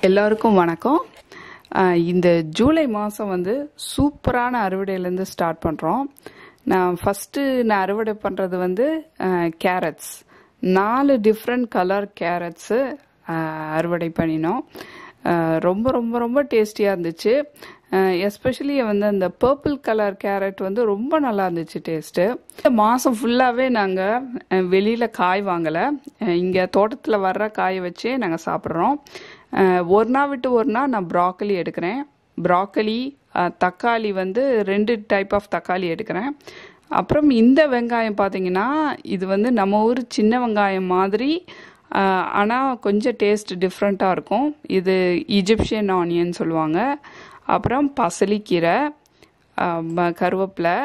எல்லாருக்கும் வணக்கம் அஹ் இந்த ஜூலை மாதம் வந்து சூப்பரான அறுவடையிலேருந்து ஸ்டார்ட் பண்ணுறோம் நான் ஃபஸ்ட்டு நான் அறுவடை பண்ணுறது வந்து கேரட்ஸ் நாலு டிஃப்ரெண்ட் கலர் கேரட்ஸு அறுவடை பண்ணினோம் அஹ் ரொம்ப ரொம்ப ரொம்ப டேஸ்டியாக இருந்துச்சு எஸ்பெஷலி வந்து அந்த பர்பிள் கலர் கேரட் வந்து ரொம்ப நல்லா இருந்துச்சு டேஸ்ட்டு இந்த மாதம் ஃபுல்லாகவே நாங்கள் வெளியில் காய் வாங்கலை இங்கே தோட்டத்தில் வர்ற காயை வச்சே நாங்கள் சாப்பிட்றோம் ஒரு நாள் விட்டு ஒரு நாள் நான் ப்ராக்கலி எடுக்கிறேன் ப்ராக்கலி தக்காளி வந்து ரெண்டு டைப் ஆஃப் தக்காளி எடுக்கிறேன் அப்புறம் இந்த வெங்காயம் பார்த்தீங்கன்னா இது வந்து நம்ம ஊர் சின்ன வெங்காயம் மாதிரி ஆனால் கொஞ்சம் டேஸ்ட் டிஃப்ரெண்ட்டாக இருக்கும் இது ஈஜிப்ஷியன் ஆனியன் சொல்லுவாங்க அப்புறம் பசலிக்கீரை கருவேப்பிலை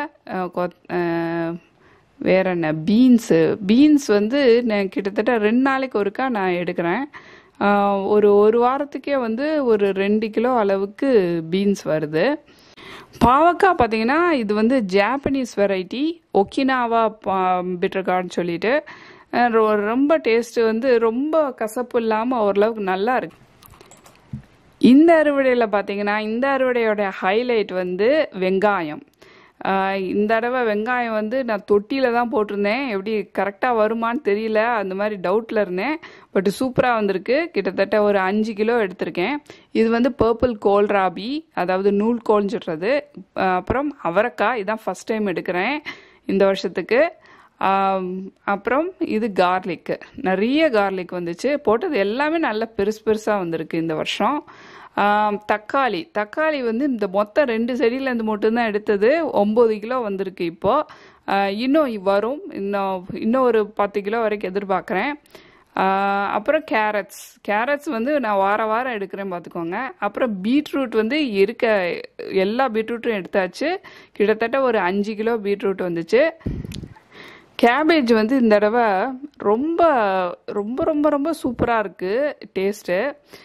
வேற என்ன பீன்ஸு பீன்ஸ் வந்து நான் கிட்டத்தட்ட ரெண்டு நாளைக்கு ஒருக்கா நான் எடுக்கிறேன் ஒரு ஒரு வாரத்துக்கே வந்து ஒரு ரெண்டு கிலோ அளவுக்கு பீன்ஸ் வருது பாவக்காய் பார்த்தீங்கன்னா இது வந்து ஜாப்பனீஸ் வெரைட்டி ஒக்கினாவா பிட்டர்கார்ட்னு சொல்லிட்டு ரொம்ப டேஸ்ட் வந்து ரொம்ப கசப்பு இல்லாமல் ஓரளவுக்கு நல்லா இருக்கு இந்த அறுவடையில் பார்த்தீங்கன்னா இந்த அறுவடையோட ஹைலைட் வந்து வெங்காயம் இந்த தடவை வெங்காயம் வந்து நான் தொட்டியில் தான் போட்டிருந்தேன் எப்படி கரெக்டாக வருமானு தெரியல அந்த மாதிரி டவுட்டில் இருந்தேன் பட் சூப்பராக வந்திருக்கு கிட்டத்தட்ட ஒரு அஞ்சு கிலோ எடுத்திருக்கேன் இது வந்து பர்பிள் கோல்ராபி அதாவது நூல் கோல்னு சொல்கிறது அப்புறம் அவரைக்காய் இதான் ஃபஸ்ட் டைம் எடுக்கிறேன் இந்த வருஷத்துக்கு அப்புறம் இது கார்லிக்கு நிறைய கார்லிக் வந்துச்சு போட்டது எல்லாமே நல்ல பெருசு பெருசாக வந்திருக்கு இந்த வருஷம் தக்காளி தக்காளி வந்து இந்த மொத்தம் ரெண்டு செடியிலேருந்து மட்டும்தான் எடுத்தது ஒம்பது கிலோ வந்திருக்கு இப்போது இன்னும் வரும் இன்னும் இன்னும் ஒரு பத்து கிலோ வரைக்கும் எதிர்பார்க்குறேன் அப்புறம் கேரட்ஸ் கேரட்ஸ் வந்து நான் வார வாரம் எடுக்கிறேன் பார்த்துக்கோங்க அப்புறம் பீட்ரூட் வந்து இருக்க எல்லா பீட்ரூட்டும் எடுத்தாச்சு கிட்டத்தட்ட ஒரு அஞ்சு கிலோ பீட்ரூட் வந்துச்சு கேபேஜ் வந்து இந்த தடவை ரொம்ப ரொம்ப ரொம்ப ரொம்ப சூப்பராக இருக்குது டேஸ்ட்டு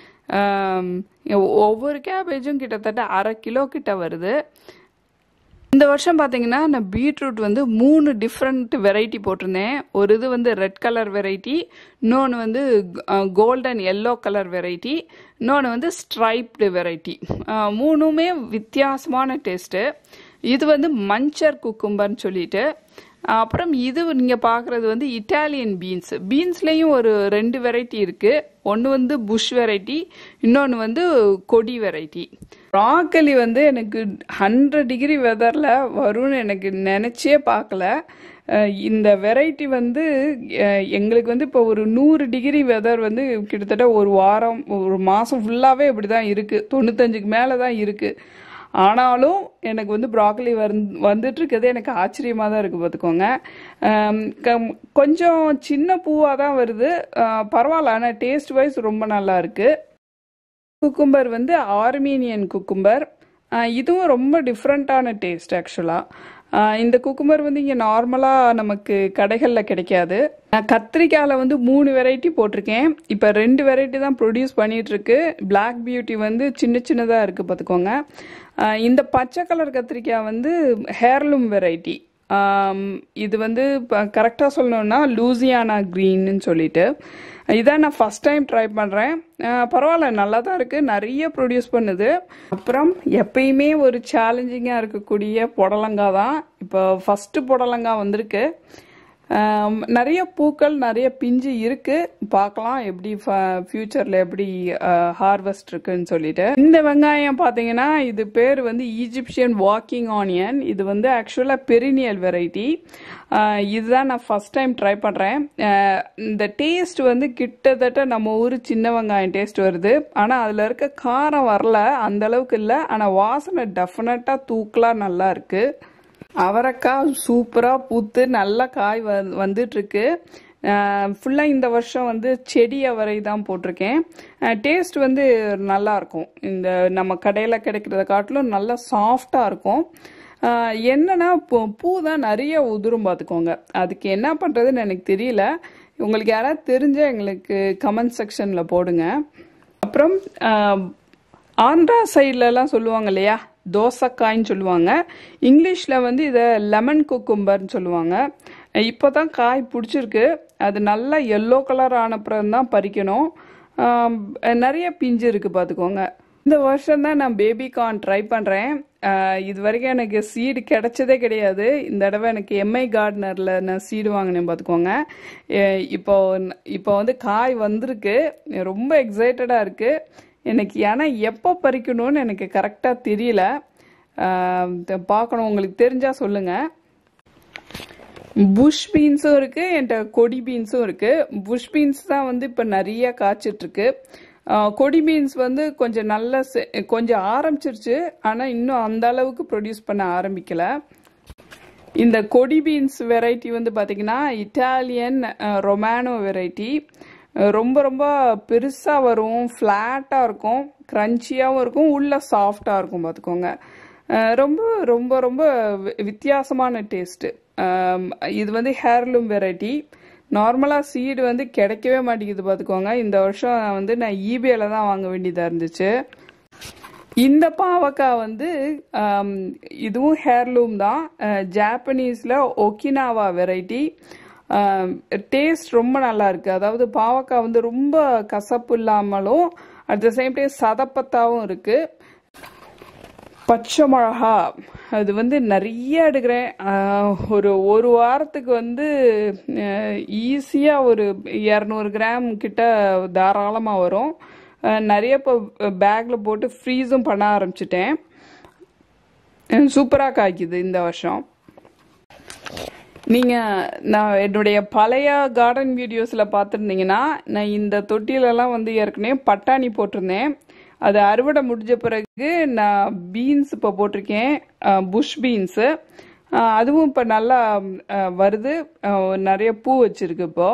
ஒவ்வொரு கேபேஜும் கிட்டத்தட்ட அரை கிலோ கிட்ட வருது இந்த வருஷம் பார்த்தீங்கன்னா நான் பீட்ரூட் வந்து மூணு டிஃப்ரெண்ட் வெரைட்டி போட்டிருந்தேன் ஒரு இது வந்து ரெட் கலர் வெரைட்டி இன்னொன்று வந்து கோல்டன் எல்லோ கலர் வெரைட்டி இன்னொன்று வந்து ஸ்ட்ரைப்டு வெரைட்டி மூணுமே வித்தியாசமான டேஸ்ட்டு இது வந்து மஞ்சர் குக்கும்பர்னு சொல்லிட்டு அப்புறம் இது நீங்கள் பார்க்குறது வந்து இட்டாலியன் பீன்ஸ் பீன்ஸ்லேயும் ஒரு ரெண்டு வெரைட்டி இருக்குது ஒன்று வந்து புஷ் வெரைட்டி இன்னொன்று வந்து கொடி வெரைட்டி ப்ராக்கலி வந்து எனக்கு ஹண்ட்ரட் டிகிரி வெதரில் வரும்னு எனக்கு நினச்சே பார்க்கல இந்த வெரைட்டி வந்து எங்களுக்கு வந்து இப்போ ஒரு நூறு டிகிரி வெதர் வந்து கிட்டத்தட்ட ஒரு வாரம் ஒரு மாதம் ஃபுல்லாகவே இப்படி தான் இருக்குது தொண்ணூத்தஞ்சுக்கு மேலே தான் இருக்குது ஆனாலும் எனக்கு வந்து ப்ராக்கலி வந் வந்துட்டுருக்கிறது எனக்கு ஆச்சரியமாக தான் இருக்குது பார்த்துக்கோங்க கொஞ்சம் சின்ன பூவாக தான் வருது பரவாயில்ல ஆனால் டேஸ்ட் வைஸ் ரொம்ப நல்லா இருக்குது குக்கும்பர் வந்து ஆர்மீனியன் குக்கும்பர் இதுவும் ரொம்ப டிஃப்ரெண்ட்டான டேஸ்ட் ஆக்சுவலாக இந்த குக்கும்பர் வந்து இங்கே நார்மலாக நமக்கு கடைகளில் கிடைக்காது நான் கத்திரிக்காயில் வந்து மூணு வெரைட்டி போட்டிருக்கேன் இப்போ ரெண்டு வெரைட்டி தான் ப்ரொடியூஸ் பண்ணிகிட்ருக்கு பிளாக் பியூட்டி வந்து சின்ன சின்னதாக இருக்குது பார்த்துக்கோங்க இந்த பச்சை கலர் கத்திரிக்காய் வந்து ஹேர்லூம் வெரைட்டி இது வந்து கரெக்டாக சொல்லணுன்னா லூசியானா க்ரீன்னு சொல்லிட்டு இதான் நான் ஃபஸ்ட் டைம் ட்ரை பண்ணுறேன் பரவாயில்ல நல்லா தான் இருக்குது நிறைய ப்ரொடியூஸ் பண்ணுது அப்புறம் எப்பயுமே ஒரு சேலஞ்சிங்காக இருக்கக்கூடிய புடலங்காய் தான் இப்போ ஃபஸ்ட்டு புடலங்காய் வந்திருக்கு நிறைய பூக்கள் நிறைய பிஞ்சு இருக்கு பார்க்கலாம் எப்படி ஃபியூச்சர்ல எப்படி ஹார்வெஸ்ட் இருக்குன்னு சொல்லிட்டு இந்த வெங்காயம் பார்த்தீங்கன்னா இது பேர் வந்து ஈஜிப்சியன் வாக்கிங் ஆனியன் இது வந்து ஆக்சுவலா பெரினியல் வெரைட்டி இதுதான் நான் ஃபர்ஸ்ட் டைம் ட்ரை பண்றேன் இந்த டேஸ்ட் வந்து கிட்டத்தட்ட நம்ம ஊர் சின்ன வெங்காயம் டேஸ்ட் வருது ஆனால் அதில் இருக்க காரம் வரல அந்த அளவுக்கு இல்லை ஆனால் வாசனை டெஃபினட்டாக தூக்கலாக நல்லா இருக்கு அவரைக்காய் சூப்பராக பூத்து நல்ல காய் வ வந்துட்டுருக்கு ஃபுல்லாக இந்த வருஷம் வந்து செடி அவரை தான் போட்டிருக்கேன் டேஸ்ட் வந்து நல்லாயிருக்கும் இந்த நம்ம கடையில் கிடைக்கிறத காட்டிலும் நல்லா சாஃப்டாக இருக்கும் என்னன்னா பூ பூ தான் நிறைய உதிரும் பார்த்துக்கோங்க அதுக்கு என்ன பண்ணுறதுன்னு எனக்கு தெரியல உங்களுக்கு யாராவது தெரிஞ்சால் எங்களுக்கு கமெண்ட் செக்ஷனில் போடுங்க அப்புறம் ஆந்திரா சைட்லலாம் சொல்லுவாங்க இல்லையா தோசைக்காய்ன்னு சொல்லுவாங்க இங்கிலீஷில் வந்து இதை லெமன் குக்கும்பர்னு சொல்லுவாங்க இப்போ தான் காய் பிடிச்சிருக்கு அது நல்லா எல்லோ கலர் ஆனப்புறம் தான் பறிக்கணும் ஆம், நிறைய பிஞ்சு இருக்கு பார்த்துக்கோங்க இந்த வருஷம் தான் நான் பேபி கார்ன் ட்ரை பண்ணுறேன் இது வரைக்கும் எனக்கு சீடு கிடைச்சதே கிடையாது இந்த தடவை எனக்கு எம்ஐ கார்டனரில் நான் சீடு வாங்கினேன் பார்த்துக்கோங்க அஹ் இப்போ இப்போ வந்து காய் வந்திருக்கு ரொம்ப எக்ஸைட்டடாக இருக்குது எனக்கு ஏன்னா எப்போ பறிக்கணும்னு எனக்கு கரெக்டாக தெரியல ஆஹ் பார்க்கணும் உங்களுக்கு தெரிஞ்சால் சொல்லுங்கள் புஷ் பீன்ஸும் இருக்கு என்கிட்ட கொடி பீன்ஸும் இருக்கு புஷ் பீன்ஸ் தான் வந்து இப்போ நிறைய காய்ச்சிட்டு இருக்கு ஆஹ் கொடி பீன்ஸ் வந்து கொஞ்சம் நல்ல செ- கொஞ்சம் ஆரம்பிச்சிருச்சு ஆனால் இன்னும் அந்த அளவுக்கு ப்ரொடியூஸ் பண்ண ஆரம்பிக்கல இந்த கொடி பீன்ஸ் வெரைட்டி வந்து பார்த்தீங்கன்னா இட்டாலியன் ரொமானோ வெரைட்டி ரொம்ப ரொம்ப பெருசாக வரும் ஃப்ளாட்டாக இருக்கும் க்ரன்ச்சியாகவும் இருக்கும் உள்ள சாஃப்டாக இருக்கும் பார்த்துக்கோங்க அஹ் ரொம்ப ரொம்ப ரொம்ப வி- வித்தியாசமான டேஸ்ட்டு இது வந்து ஹேர்லூம் வெரைட்டி நார்மலாக சீடு வந்து கிடைக்கவே மாட்டேங்குது பார்த்துக்கோங்க இந்த வருஷம் வந்து நான் ஈபேல தான் வாங்க வேண்டியதாக இருந்துச்சு இந்த பாவக்காய் வந்து ஆம், இதுவும் ஹேர்லூம் தான் ஜாப்பனீஸில் ஒக்கினாவா வெரைட்டி டேஸ்ட் ரொம்ப நல்லா இருக்கு அதாவது பாவக்காய் வந்து ரொம்ப கசப்பு இல்லாமலும் அட் த சேம் டைம் சதப்பத்தாவும் இருக்கு பச்சை மிளகா அது வந்து நிறைய எடுக்கிறேன் ஆஹ், ஒரு ஒரு வாரத்துக்கு வந்து ஈஸியாக ஒரு இரநூறு கிராம் கிட்ட தாராளமாக வரும் ஆஹ், நிறைய இப்போ பேக்கில் போட்டு ஃப்ரீஸும் பண்ண ஆரம்பிச்சிட்டேன் சூப்பராக காய்க்குது இந்த வருஷம் நீங்கள் நான் என்னுடைய பழைய கார்டன் வீடியோஸில் பார்த்துருந்தீங்கன்னா நான் இந்த தொட்டிலெல்லாம் வந்து ஏற்கனவே பட்டாணி போட்டிருந்தேன் அது அறுவடை முடிஞ்ச பிறகு நான் பீன்ஸ் இப்போ போட்டிருக்கேன் புஷ் பீன்ஸு அதுவும் இப்போ நல்லா அஹ், வருது அஹ், நிறைய பூ வச்சிருக்கு இப்போ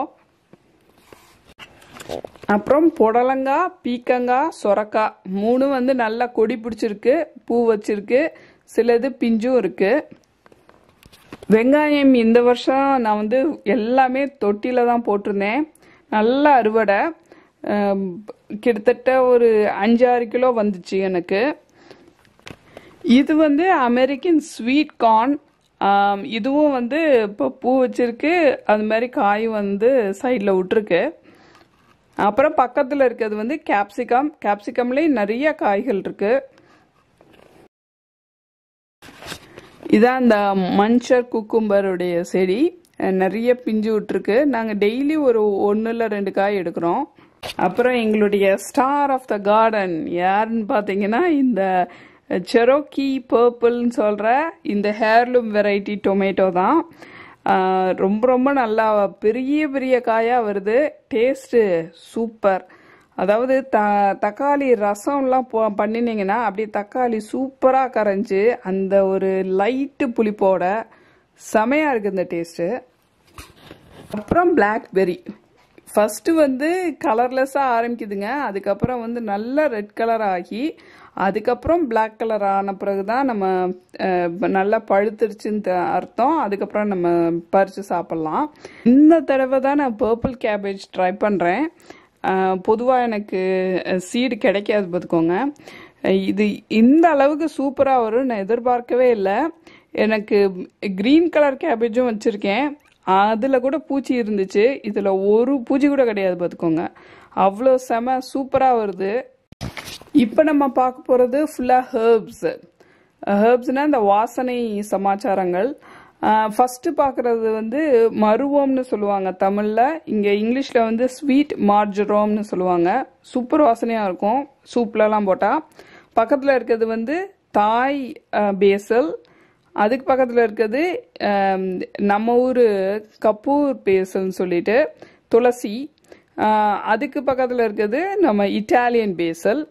அப்புறம் புடலங்காய் பீக்கங்காய் சொரக்காய் மூணும் வந்து நல்லா கொடி பிடிச்சிருக்கு பூ வச்சிருக்கு சிலது பிஞ்சும் இருக்கு வெங்காயம் இந்த வருஷம் நான் வந்து எல்லாமே தொட்டில தான் போட்டிருந்தேன் நல்ல அறுவடை அஹ், கிட்டத்தட்ட ஒரு அஞ்சாறு கிலோ வந்துச்சு எனக்கு இது வந்து அமெரிக்கன் ஸ்வீட் கார்ன் இதுவும் வந்து இப்போ பூ வச்சிருக்கு அது மாதிரி காய் வந்து சைடில் விட்டுருக்கு அப்புறம் பக்கத்தில் இருக்கிறது வந்து கேப்சிகம் கேப்சிகம்லேயும் நிறைய காய்கள் இருக்கு இதான் இந்த மஞ்சர் குக்கும்பருடைய செடி அஹ் நிறைய பிஞ்சு விட்டுருக்கு நாங்கள் டெய்லி ஒரு ஒன்று இல்லை ரெண்டு காய் எடுக்கிறோம் அப்புறம் எங்களுடைய ஸ்டார் ஆஃப் த கார்டன் யாருன்னு பார்த்தீங்கன்னா இந்த செரோக்கி பர்பிள்னு சொல்கிற இந்த ஹேர்லூம் வெரைட்டி டொமேட்டோ தான் ஆஹ் ரொம்ப ரொம்ப நல்லா பெரிய பெரிய காயாக வருது டேஸ்ட்டு சூப்பர் அதாவது த தக்காளி ரசம்லாம் போ பண்ணினீங்கன்னா அப்படியே தக்காளி சூப்பராக கரைஞ்சு அந்த ஒரு லைட்டு புளிப்போட செமையாக இருக்குது இந்த டேஸ்ட்டு அப்புறம் பிளாக்பெர்ரி ஃபர்ஸ்ட் வந்து கலர்லெஸ்ஸாக ஆரம்பிக்குதுங்க அதுக்கப்புறம் வந்து நல்லா ரெட் கலர் ஆகி அதுக்கப்புறம் Black கலர் ஆன பிறகு தான் நம்ம அஹ், நல்லா பழுத்துருச்சுன்னு த- அர்த்தம் அதுக்கப்புறம் நம்ம பறித்து சாப்பிட்லாம் இந்த தடவை தான் நான் பர்பிள் கேபேஜ் ட்ரை பண்ணுறேன் பொதுவாக எனக்கு சீடு கிடைக்காது பார்த்துக்கோங்க அஹ், இது இந்த அளவுக்கு சூப்பராக வரும் நான் எதிர்பார்க்கவே இல்லை எனக்கு க்ரீன் கலர் கேபேஜும் வச்சுருக்கேன் அதில் கூட பூச்சி இருந்துச்சு இதில் ஒரு பூச்சி கூட கிடையாது பார்த்துக்கோங்க அவ்வளோ செம சூப்பராக வருது இப்போ நம்ம பார்க்க போகிறது ஃபுல்லாக ஹேர்ப்ஸ் ஹேர்ப்ஸ்னால் இந்த வாசனை சமாச்சாரங்கள் ஃபஸ்ட்டு பார்க்குறது வந்து மருவம்னு சொல்லுவாங்க தமிழில் இங்கே இங்கிலீஷில் வந்து ஸ்வீட் மார்ஜரோம்னு சொல்லுவாங்க சூப்பர் வாசனையாக இருக்கும் சூப்லலாம் போட்டால் பக்கத்தில் இருக்கிறது வந்து தாய் பேசல் அதுக்கு பக்கத்தில் இருக்கிறது ஆம், நம்ம ஊர் கப்பூர் பேசல்னு சொல்லிட்டு துளசி ஆ, அதுக்கு பக்கத்தில் இருக்கிறது நம்ம இட்டாலியன் பேசல்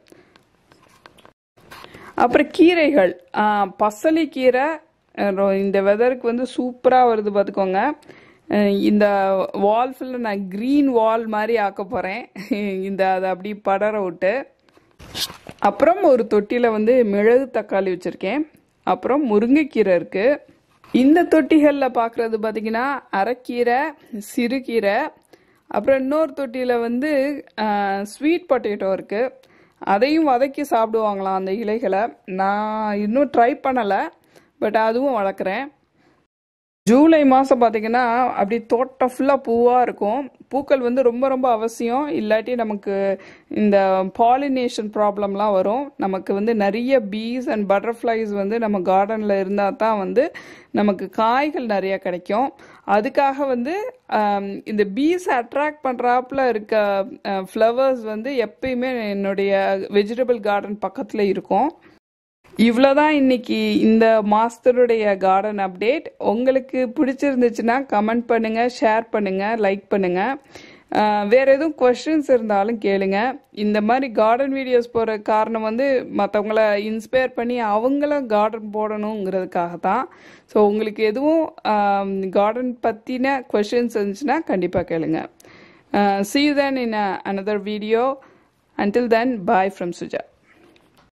அப்புறம் கீரைகள் ஆ, பசலி கீரை அஹ், ரொ- இந்த வெதருக்கு வந்து சூப்பராக வருது பார்த்துக்கோங்க அஹ், இந்த வால் ஃபுல்லாக நான் க்ரீன் வால் மாதிரி ஆக்க போகிறேன் இந்த அதை அப்படி படர விட்டு அப்புறம் ஒரு தொட்டியில் வந்து மிளகு தக்காளி வச்சுருக்கேன் அப்புறம் முருங்கைக்கீரை இருக்குது இந்த தொட்டிகளில் பார்க்குறது பார்த்தீங்கன்னா அரைக்கீரை சிறுகீரை அப்புறம் இன்னொரு தொட்டியில் வந்து ஸ்வீட் பொட்டேட்டோ இருக்குது அதையும் வதக்கி சாப்பிடுவாங்களாம் அந்த இலைகளை நான் இன்னும் ட்ரை பண்ணலை பட் அதுவும் வளர்க்குறேன் ஜூலை மாதம் பார்த்தீங்கன்னா அப்படி தோட்டம் ஃபுல்லாக பூவாக இருக்கும் பூக்கள் வந்து ரொம்ப ரொம்ப அவசியம் இல்லாட்டி நமக்கு இந்த பாலினேஷன் ப்ராப்ளம்லாம் வரும் நமக்கு வந்து நிறைய பீஸ் அண்ட் பட்டர்ஃப்ளைஸ் வந்து நம்ம கார்டனில் இருந்தால் தான் வந்து நமக்கு காய்கள் நிறைய கிடைக்கும் அதுக்காக வந்து ஆம், இந்த பீஸ் அட்ராக்ட் பண்ணுறாப்புல இருக்க ஃப்ளவர்ஸ் வந்து எப்பயுமே என்னுடைய வெஜிடபிள் கார்டன் பக்கத்தில் இருக்கும் இவ்வளோதான் இன்னைக்கு இந்த மாஸ்டருடைய கார்டன் அப்டேட் உங்களுக்கு பிடிச்சிருந்துச்சுன்னா கமெண்ட் பண்ணுங்க ஷேர் பண்ணுங்க லைக் பண்ணுங்க அஹ், வேற எதுவும் கொஸ்டின்ஸ் இருந்தாலும் கேளுங்க இந்த மாதிரி கார்டன் வீடியோஸ் போகிற காரணம் வந்து மற்றவங்கள இன்ஸ்பயர் பண்ணி அவங்களும் கார்டன் போடணுங்கிறதுக்காக தான் ஸோ உங்களுக்கு எதுவும் கார்டன் பற்றின கொஸ்டின்ஸ் இருந்துச்சுன்னா கண்டிப்பாக கேளுங்க see you then in uh, another video until then bye from suja